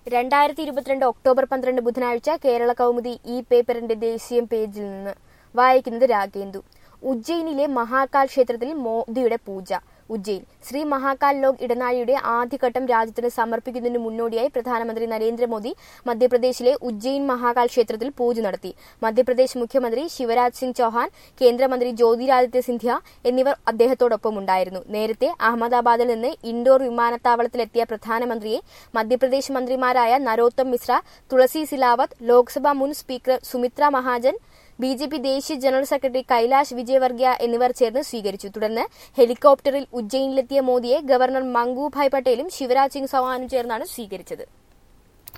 രണ്ടായിരത്തി ഇരുപത്തിരണ്ട് ഒക്ടോബർ പന്ത്രണ്ട് ബുധനാഴ്ച കേരള കൗമുദി ഈ പേപ്പറിന്റെ ദേശീയ പേജിൽ നിന്ന് വായിക്കുന്നത് രാഗേന്ദു ഉജ്ജയിനിലെ മഹാകാൽ ക്ഷേത്രത്തിൽ മോദിയുടെ പൂജ ഉജ്ജയിൻ ശ്രീ മഹാകാൽ ലോക് ഇടനാഴിയുടെ ആദ്യഘട്ടം രാജ്യത്തിന് സമർപ്പിക്കുന്നതിന് മുന്നോടിയായി പ്രധാനമന്ത്രി നരേന്ദ്രമോദി മധ്യപ്രദേശിലെ ഉജ്ജയിൻ മഹാകാൽ ക്ഷേത്രത്തിൽ പൂജ നടത്തി മധ്യപ്രദേശ് മുഖ്യമന്ത്രി ശിവരാജ് സിംഗ് ചൌഹാൻ കേന്ദ്രമന്ത്രി ജ്യോതിരാദിത്യ സിന്ധ്യ എന്നിവർ അദ്ദേഹത്തോടൊപ്പം ഉണ്ടായിരുന്നു നേരത്തെ അഹമ്മദാബാദിൽ നിന്ന് ഇൻഡോർ വിമാനത്താവളത്തിലെത്തിയ പ്രധാനമന്ത്രിയെ മധ്യപ്രദേശ് മന്ത്രിമാരായ നരോത്തം മിശ്ര തുളസി സിലാവത്ത് ലോക്സഭാ മുൻ speaker Sumitra Mahajan B J P ദേശീയ ജനറൽ സെക്രട്ടറി കൈലാഷ് വിജയവർഗിയ എന്നിവർ ചേർന്ന് സ്വീകരിച്ചു തുടർന്ന് ഹെലികോപ്റ്ററിൽ ഉജ്ജയിനിലെത്തിയ മോദിയെ ഗവർണർ മംഗൂഭായ് പട്ടേലും ശിവരാജ് സിംഗ് ചൌഹാനും ചേർന്നാണ് സ്വീകരിച്ചത്